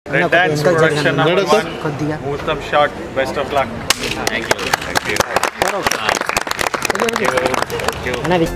Red Dance Production number one. కొద్దిగా Muhurtam shot. Best of luck. Thank you thank you అన్న వి-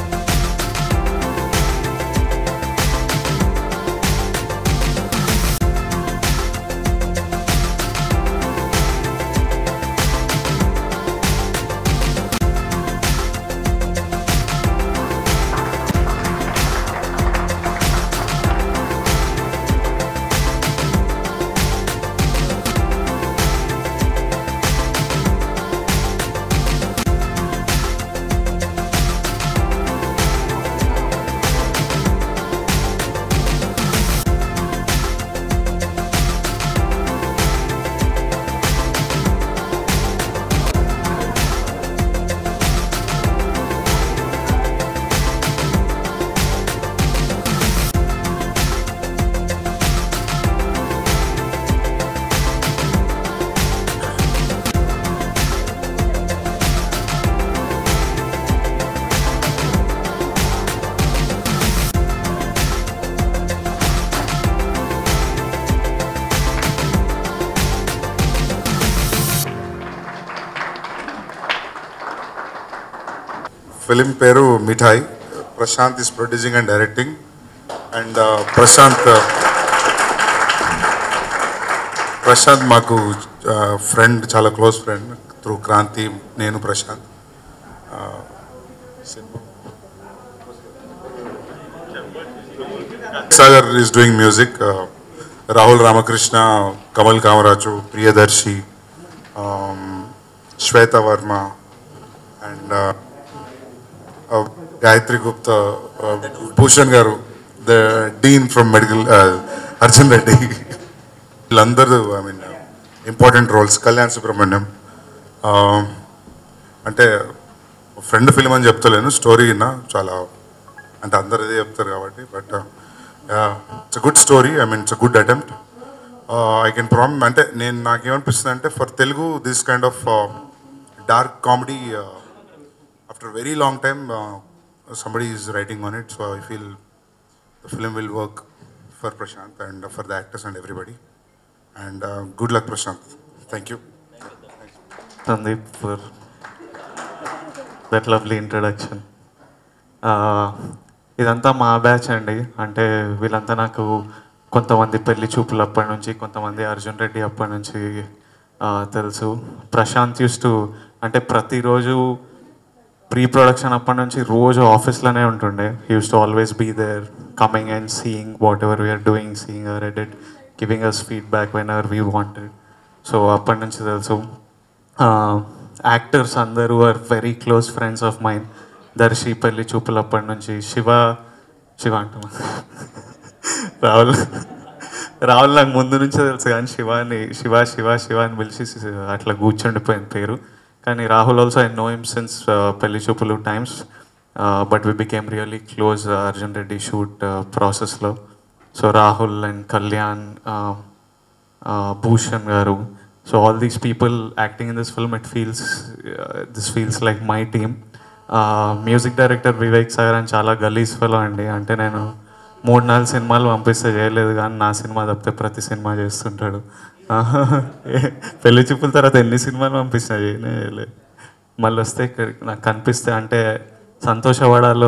film పేరు Mithai Prashanth is producing and directing and Prashanth Prashanth మాకు friend చాలా close friend through Kranthi నేను Prashanth Sagar is doing music Rahul Ramakrishna Kamal Kamaraju Priyadarshi Swetha Varma and Gayathri Gupta Bhushan garu the dean from medical Arjun Reddy వీళ్ళందరూ I mean important roles Kalyan Subrahmanyam Uh, అంటే friend film అని చెప్తలేను స్టోరీ విన్నా చాలా అంటే అందరు అదే చెప్తారు కాబట్టి but it's good story I mean it's good attempt I can prom అంటే నేను నాకేమనిపిస్తుంది అంటే for Telugu this kind of dark comedy after a very long time, uh, somebody is writing on it. So I feel the film will work for Prashant and uh, for the actors and everybody. And uh, good luck, Prashant. Thank you. Sandeep for that lovely introduction. Uh, ఇదంతా మా batch అండి అంటే వీళ్ళంతా నాకు కొంతమంది పెళ్లి చూపులు అప్పటి నుంచి కొంతమంది అర్జున్ రెడ్డి అప్పటి నుంచి ఆ, తెలుసు ప్రశాంత్ యూస్ టు అంటే ప్రతిరోజు ప్రీ ప్రొడక్షన్ అప్పటి నుంచి రోజు ఆఫీస్లోనే ఉంటుండే use to always be there coming and seeing whatever we're doing seeing our edit giving us feedback whenever we wanted so అప్పటి నుంచి తెలుసు యాక్టర్స్ అందరూ are very close friends of mine Darshi Pelli Choopulu అప్పటి నుంచి శివ శివ అంటున్నా రాహుల్ రాహుల్ నాకు ముందు నుంచే తెలుసు కానీ శివాని శివ శివ శివ అని పిలిచి అట్లా కూర్చుండిపోయింది పేరు కానీ Rahul also I know him since Pelli Choopulu times but we became really close Arjun Reddy shoot ప్రాసెస్లో so Rahul and Kalyan Bhushan garu so all these people acting in this film it feels this feels like my team music director Vivek Sagar అని చాలా గలీజ్ fellow అండి అంటే నేను మూడు నాలుగు సినిమాలు పంపిస్తే చేయలేదు కానీ నా సినిమా తప్పితే ప్రతి సినిమా చేస్తుంటాడు పెళ్లి చూపుల తర్వాత ఎన్ని సినిమాలు పంపించినా చేయనే చేయలేదు మళ్ళీ వస్తే ఇక్కడికి నాకు కనిపిస్తే అంటే సంతోషపడాలో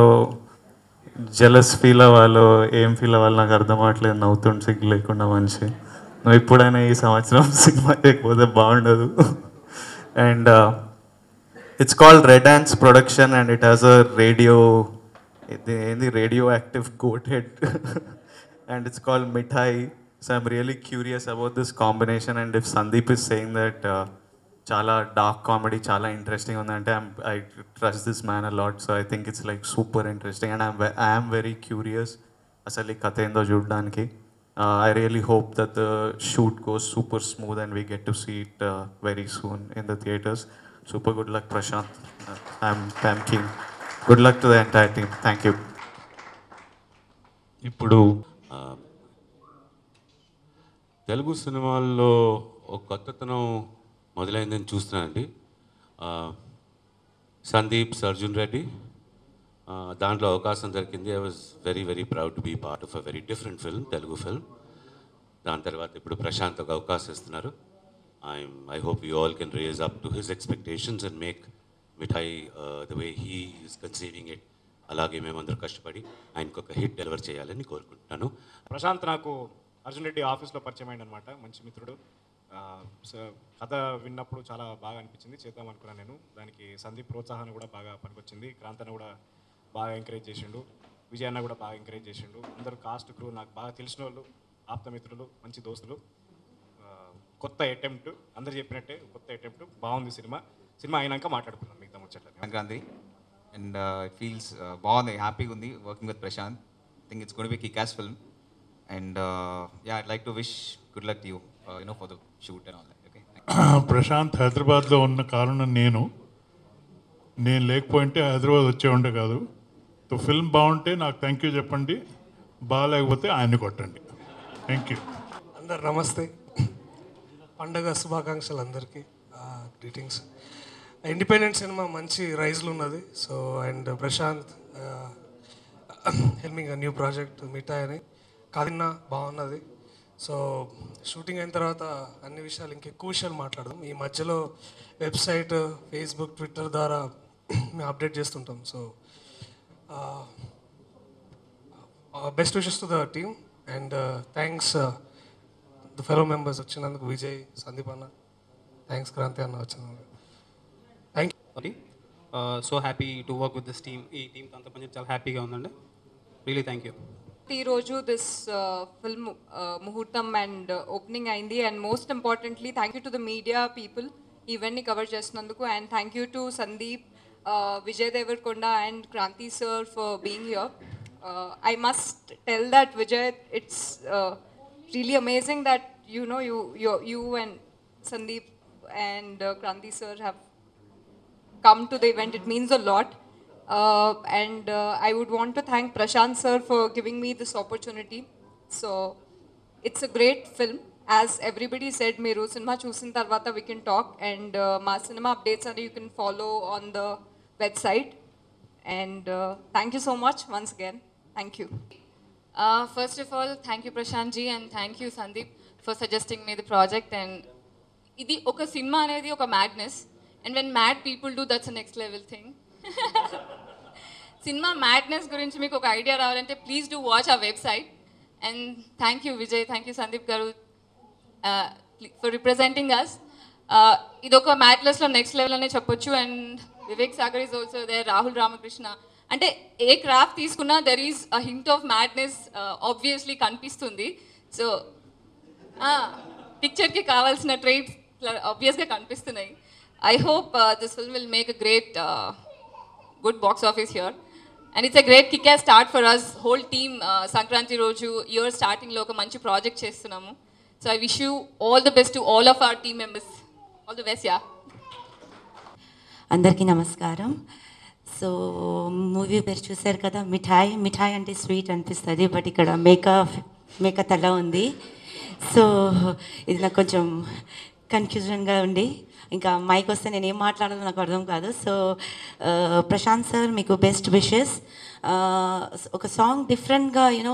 జలస్ ఫీల్ అవ్వాలో ఏం ఫీల్ అవ్వాలో నాకు అర్థం అవ్వట్లేదు నవ్వుతుంటే సిగ్గు లేకుండా మనిషి నువ్వు ఎప్పుడైనా ఈ సంవత్సరం సినిమా చేయకపోతే బాగుండదు and it's called red dance production and it has a radio ఇది ఏంది radioactive goat head and it's called Mithai so I'm really curious about this combination and if Sandeep is saying that చాలా డార్క్ కామెడీ చాలా interesting ఉందంటే I trust this man a lot so I think it's like super interesting and I'm I'm very curious అసలు ఈ కథ ఏందో చూడడానికి I really hope that the shoot goes super smooth and we get to see it very soon in the theatres super good luck Prashanth I'm I'm king good luck to the entire team thank you ఇప్పుడు ఆ, తెలుగు సినిమాల్లో ఒక కొత్తతనం మొదలైందని చూస్తున్నానండి ఆ, సందీప్ అర్జున్ రెడ్డి ఆ, దాంట్లో అవకాశం దొరికింది I was very very proud to be part of a very different film Telugu film దాని తర్వాత ఇప్పుడు ప్రశాంత్ ఒక అవకాశం ఇస్తున్నారు I I hope you all can raise up to his expectations and make Mithai the way he is conceiving it అలాగే మేమందరూ కష్టపడి ఆయనకు ఒక హిట్ డెలివర్ చేయాలని కోరుకుంటున్నాను ప్రశాంత్ నాకు అర్జున్ రెడ్డి ఆఫీస్లో పరిచయం అయిందనమాట మంచి మిత్రుడు ఆ, సో కథ విన్నప్పుడు చాలా బాగా అనిపించింది చేద్దాం అనుకున్నాను నేను దానికి సందీప్ ప్రోత్సాహం కూడా బాగా పనికొచ్చింది క్రాంతన కూడా బాగా ఎంకరేజ్ చేసిండు విజయ్ అన్న కూడా బాగా ఎంకరేజ్ చేసిండు అందరూ కాస్ట్ క్రూ నాకు బాగా తెలిసిన వాళ్ళు ఆప్తమిత్రులు మంచి దోస్తులు ఆ, కొత్త అటెంప్ట్ అందరు చెప్పినట్టే కొత్త అటెంప్ట్ బాగుంది సినిమా సినిమా అయినాక మాట్లాడుకున్నాం మిగతా ముచ్చట్లని సంక్రాంతి అండ్ ఇట్ ఫీల్స్ బాగుంది హ్యాపీగా ఉంది working with Prashanth think it's gonna be kickass film and yeah I'd like to wish good luck you you know for the shoot and all that okay Prashanth హైదరాబాద్లో ఉన్న కారణం నేను నేను లేకపోయింటే హైదరాబాద్ వచ్చే ఉండే కాదు సో ఫిల్మ్ బాగుంటే నాకు థ్యాంక్ యూ చెప్పండి బాగాలేకపోతే ఆయన్ని కొట్టండి థ్యాంక్ యూ అందరు నమస్తే పండగ శుభాకాంక్షలు అందరికీ గ్రీటింగ్స్ ఇండిపెండెంట్ సినిమా మంచి రైజ్లు ఉన్నది so and Prashanth helming new project Mithai అని కాదిన్నా బాగున్నది సో షూటింగ్ అయిన తర్వాత అన్ని విషయాలు ఇంకెక్కువ విషయాలు మాట్లాడదాం ఈ మధ్యలో వెబ్సైట్ ఫేస్బుక్ ట్విట్టర్ ద్వారా మేము అప్డేట్ చేస్తుంటాం so best wishes to the team and thanks the fellow members వచ్చినందుకు విజయ్ సందీప్ అన్న థ్యాంక్స్ క్రాంతి అన్న వచ్చినందుకు thank sorry so happy to work with this team ఈ టీంతో అంత పని చాలా హ్యాపీగా ఉందండి రియలీ థ్యాంక్ యూ ఈరోజు దిస్ ఫిల్మ్ ముహూర్తం అండ్ ఓపెనింగ్ అయింది and most importantly thank you to the media people ఈవెంట్ని కవర్ చేసినందుకు and thank you to Sandeep Vijay Devarakonda and Kranthi sir for being here I must tell that Vijay it's really amazing that you know you you and Sandeep and Kranthi sir have come to the event. It means a lot. Uh, and uh, I would want to thank Prashant sir for giving me this opportunity. So it's a great film. As everybody said, Meru cinema chusin tarvata we can talk and uh, ma cinema updates are you can follow on the website. And uh, thank you so much once again. Thank you. Uh, first of all, thank you Prashant ji and thank you Sandeep for suggesting me the project and ఇది ఒక సినిమా అనేది ఒక madness and when mad people do that's next level thing సినిమా madness గురించి మీకు ఒక idea రావాలంటే ప్లీజ్ డూ వాచ్ ఆ website and thank you Vijay thank you Sandeep garu for representing అస్ ఇది ఒక మ్యాడ్నెస్లో నెక్స్ట్ లెవెల్ అనే చెప్పొచ్చు and Vivek Sagar is also the Rahul Ramakrishna అంటే ఏ క్రాఫ్ట్ తీసుకున్నా there is a hint of madness obviously కనిపిస్తుంది సో పిక్చర్కి కావాల్సిన ట్రైట్స్ ఆబ్వియస్గా కనిపిస్తున్నాయి I hope this film will make a great good box office here and it's a great kick start for us whole team Sankranti రోజు year స్టార్టింగ్లో ఒక మంచి project చేస్తున్నాము so I wish you all the best to all of our team members all the best yeah అందరికీ నమస్కారం so movie పేరు చూశారు కదా మిఠాయి మిఠాయి అంటే స్వీట్ అనిపిస్తుంది బట్ ఇక్కడ మేకప్ మేకప్ అలా ఉంది సో ఇది నాకు కొంచెం కన్ఫ్యూజన్గా ఉండి ఇంకా మైక్ వస్తే నేను ఏం మాట్లాడాలో నాకు అర్థం కాదు సో ప్రశాంత్ సార్ మీకు బెస్ట్ విషెస్ ఒక సాంగ్ డిఫరెంట్గా యూనో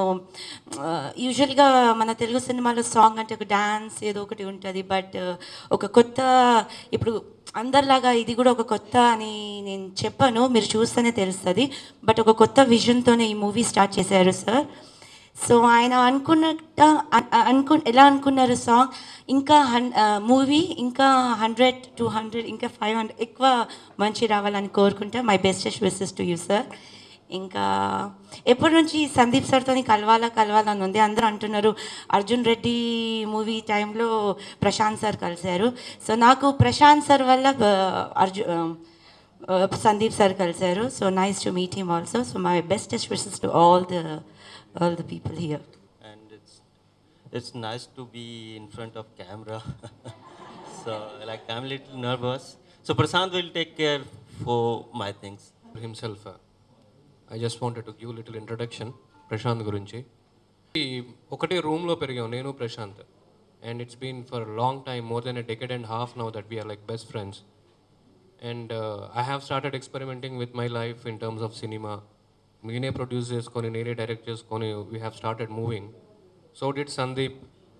యూజువల్గా మన తెలుగు సినిమాలో సాంగ్ అంటే ఒక డ్యాన్స్ ఏదో ఒకటి ఉంటుంది బట్ ఒక కొత్త ఇప్పుడు అందరిలాగా ఇది కూడా ఒక కొత్త అని నేను చెప్పాను మీరు చూస్తేనే తెలుస్తుంది బట్ ఒక కొత్త విజన్తోనే ఈ మూవీ స్టార్ట్ చేశారు సార్ సో ఆయన అనుకున్నట్ట అనుకు ఎలా అనుకున్నారు సాంగ్ ఇంకా హన్ మూవీ ఇంకా హండ్రెడ్ టూ హండ్రెడ్ ఇంకా ఫైవ్ హండ్రెడ్ ఎక్కువ మంచి రావాలని కోరుకుంటా my bestest wishes to you sir ఇంకా ఎప్పటి నుంచి సందీప్ సార్తో కలవాలా కలవాలని ఉంది అందరూ అంటున్నారు అర్జున్ రెడ్డి మూవీ టైంలో ప్రశాంత్ సార్ కలిశారు సో నాకు ప్రశాంత్ సార్ వల్ల అర్జున్ సందీప్ సార్ కలిశారు so nice to meet him also so my bestest wishes to all the all the people here. And it's it's nice to be in front of camera. so like I'm a little nervous. So Prasant will take care for my things. himself. Uh, I just wanted to give a little introduction. Prashanth గురించి ఈ ఒకటే రూమ్లో పెరిగాం నేను Prashanth and it's been for long time more than a decade and half now that we're like best friends and I have started experimenting with my life in terms of సినిమా నేనే produce చేసుకొని నేనే డైరెక్ట్ చేసుకొని we have started moving so did Sandeep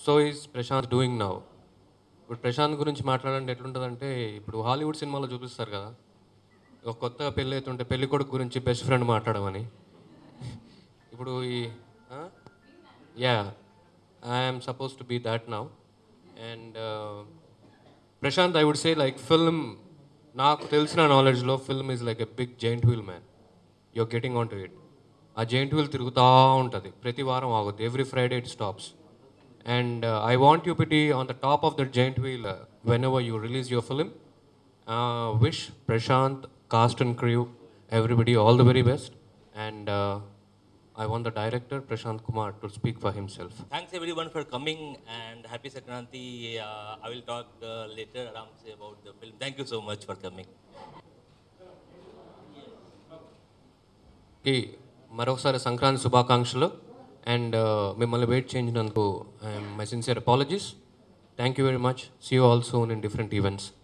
so is Prashanth doing now ఇప్పుడు ప్రశాంత్ గురించి మాట్లాడాలంటే ఎట్లుంటుందంటే ఇప్పుడు హాలీవుడ్ సినిమాలో చూపిస్తారు కదా ఒక కొత్త పెళ్ళి అవుతుంటే పెళ్లి కొడుకు గురించి బెస్ట్ ఫ్రెండ్ మాట్లాడమని ఇప్పుడు ఈ yeah I'm suppose to be that now and Prashanth I would say like film నాకు తెలిసిన నాలెడ్జ్లో film is like a big giant wheel man you're getting on to it ఆ జైంట్ వీల్ తిరుగుతూ ఉంటుంది ప్రతి వారం ఆగుద్ది every Friday it stops and I want you pity on the top of that giant wheel whenever you release your film wish Prashanth cast and crew everybody all the very best and I want the director Prashant Kumar to speak for himself. Thanks everyone for coming and happy Sankranti. Uh, I will talk uh, later around say about the film. Thank you so much for coming. కి మరొకసారి సంక్రాంతి శుభాకాంక్షలు అండ్ మిమ్మల్ని wait చేయించినందుకు my sincere apologies thank you very much see you also in different events